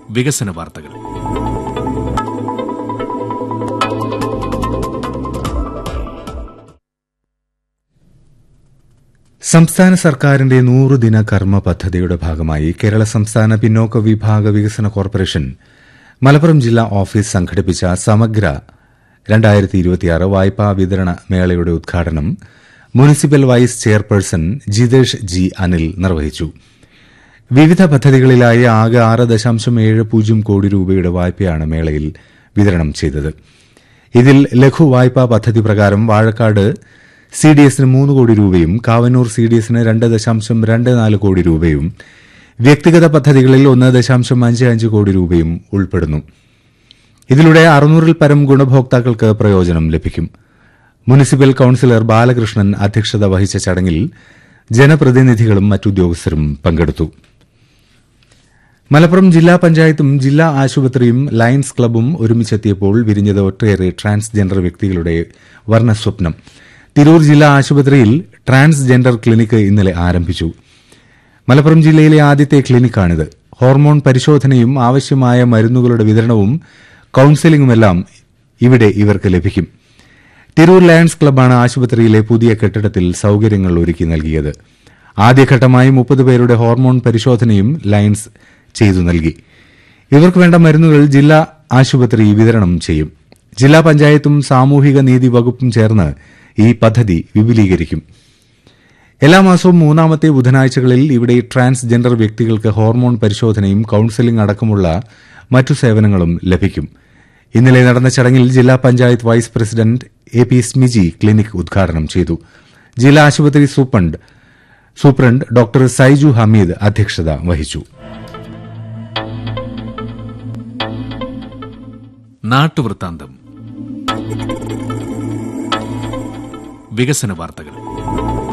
വികസന വാർത്തകൾ സംസ്ഥാന സർക്കാരിന്റെ നൂറുദിന കർമ്മ പദ്ധതിയുടെ ഭാഗമായി കേരള സംസ്ഥാന പിന്നോക്ക വിഭാഗ വികസന കോർപ്പറേഷൻ മലപ്പുറം ജില്ലാ ഓഫീസ് സംഘടിപ്പിച്ച സമഗ്ര രണ്ടായിരത്തി ഇരുപത്തിയാറ് വായ്പാ വിതരണ മേളയുടെ ഉദ്ഘാടനം municipal vice chairperson Jithesh G Anil നിർവഹിച്ചു വിവിധ പദ്ധതികളിലായി ആകെ ആറ് ദശാംശം ഏഴ് പൂജ്യം കോടി രൂപയുടെ വായ്പയാണ് മേളയിൽ വിതരണം ചെയ്തത് ഇതിൽ ലഘു വായ്പാ പദ്ധതി പ്രകാരം വാഴക്കാട് സി ഡി എസിന് മൂന്ന് കോടി രൂപയും കാവന്നൂർ സി ഡി എസിന് രണ്ട് ദശാംശം രണ്ട് നാല് കോടി രൂപയും വ്യക്തിഗത പദ്ധതികളിൽ ഒന്ന് ദശാംശം അഞ്ച് അഞ്ച് കോടി രൂപയും ഉൾപ്പെടുന്നു ഇതിലൂടെ അറുന്നൂറിൽ പരം ഗുണഭോക്താക്കൾക്ക് പ്രയോജനം ലഭിക്കും മുനിസിപ്പൽ കൌൺസിലർ ബാലകൃഷ്ണൻ അധ്യക്ഷത വഹിച്ച ചടങ്ങിൽ ജനപ്രതിനിധികളും മറ്റുദ്യോഗസ്ഥരും പങ്കെടുത്തു മലപ്പുറം ജില്ലാ പഞ്ചായത്തും ജില്ലാ ആശുപത്രിയും ലയൺസ് ക്ലബ്ബും ഒരുമിച്ചെത്തിയപ്പോൾ വിരിഞ്ഞത് ഒട്ടേറെ ട്രാൻസ്ജെൻഡർ വ്യക്തികളുടെ വർണ്ണസ്വപ്നം തിരൂർ ജില്ലാ ആശുപത്രിയിൽ ട്രാൻസ്ജെൻഡർ ക്ലിനിക്ക് ഇന്നലെ ആരംഭിച്ചു മലപ്പുറം ജില്ലയിലെ ആദ്യത്തെ ക്ലിനിക്കാണിത് ഹോർമോൺ പരിശോധനയും ആവശ്യമായ മരുന്നുകളുടെ വിതരണവും കൌൺസിലിംഗുമെല്ലാം ഇവിടെ ഇവർക്ക് ലഭിക്കും തിരൂർ ലയൺസ് ക്ലബ്ബാണ് ആശുപത്രിയിലെ പുതിയ കെട്ടിടത്തിൽ സൌകര്യങ്ങൾ ഒരുക്കി നൽകിയത് ആദ്യഘട്ടമായി മുപ്പത് പേരുടെ ഹോർമോൺ പരിശോധനയും ലയൺസ് ചെയ്തു നൽകി ഇവർക്ക് വേണ്ട മരുന്നുകൾ ജില്ലാ ആശുപത്രി വിതരണം ചെയ്യും ജില്ലാ പഞ്ചായത്തും സാമൂഹിക നീതി വകുപ്പും ചേർന്ന് ഈ പദ്ധതി വിപുലീകരിക്കും എല്ലാ മാസവും മൂന്നാമത്തെ ബുധനാഴ്ചകളിൽ ഇവിടെ ട്രാൻസ്ജെൻഡർ വ്യക്തികൾക്ക് ഹോർമോൺ പരിശോധനയും കൌൺസിലിംഗ് അടക്കമുള്ള മറ്റു സേവനങ്ങളും ലഭിക്കും ഇന്നലെ നടന്ന ചടങ്ങിൽ ജില്ലാ panchayat vice president A P Smiji clinic ഉദ്ഘാടനം ചെയ്തു ജില്ലാ ആശുപത്രി superintendent superintendent doctor Saiju Hameed അധ്യക്ഷത വഹിച്ചു നാട്ടുവൃത്താന്തം വികസന വാർത്തകൾ